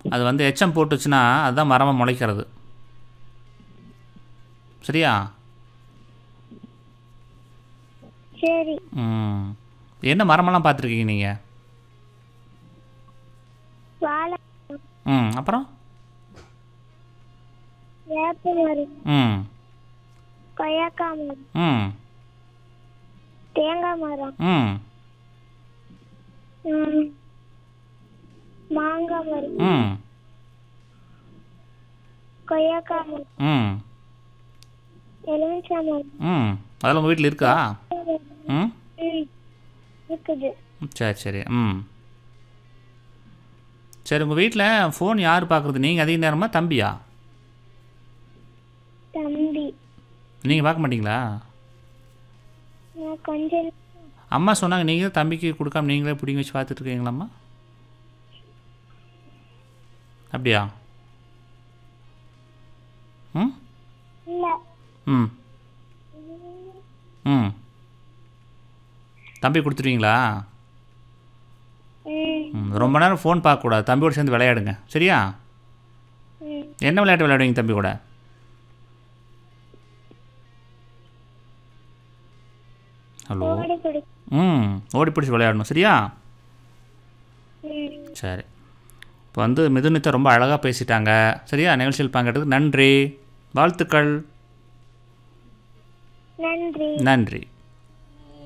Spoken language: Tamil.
அது வந்து எச்சம் போட்டுச்சுன்னா அதுதான் மரமாக முளைக்கிறது சரியா சரி ம் என்ன மரமெல்லாம் பார்த்துருக்கீங்க நீங்கள் வாழை ம் அப்புறம் வேப்ப மரம் ம் கொய்யாக்காய் மரம் ம் தேங்காய் மரம் ம் ம், மாங்காய் மரம் ம் கொய்யாக்காய் மரம் ம் எலுமிச்சை மரம் ம் அதெல்லாம் உங்கள் வீட்டில் இருக்கா ம் ம், இருக்குது சரி சரி ம் சரி உங்கள் வீட்டில் ஃபோன் யார் பார்க்குறது நீங்கள் அதிக நேரமாக தம்பியா தம்பி நீங்கள் பார்க்க மாட்டீங்களா நான் கொஞ்சம் அம்மா சொன்னாங்க நீங்கள் தம்பிக்கு கொடுக்காம நீங்களே பிடிங்கி வச்சு பார்த்துட்டு இருக்கீங்களாம்மா அப்படியா ம் இல்லை ம் ம் தம்பி கொடுத்துருவீங்களா ம் ம் ரொம்ப நேரம் ஃபோன் பார்க்கக்கூடாது தம்பியோட சேர்ந்து விளையாடுங்க சரியா ம் என்ன விளையாட்டு விளையாடுவீங்க தம்பி கூட ஹலோ ஓடி பிடி ம் ஓடி பிடிச்சி விளையாடணும் சரியா ம் சரி இப்போ வந்து மிதுனித்தை ரொம்ப அழகாக பேசிட்டாங்க சரியா நிகழ்ச்சியில் பங்கெடுத்ததுக்கு நன்றி வாழ்த்துக்கள் நன்றி நன்றி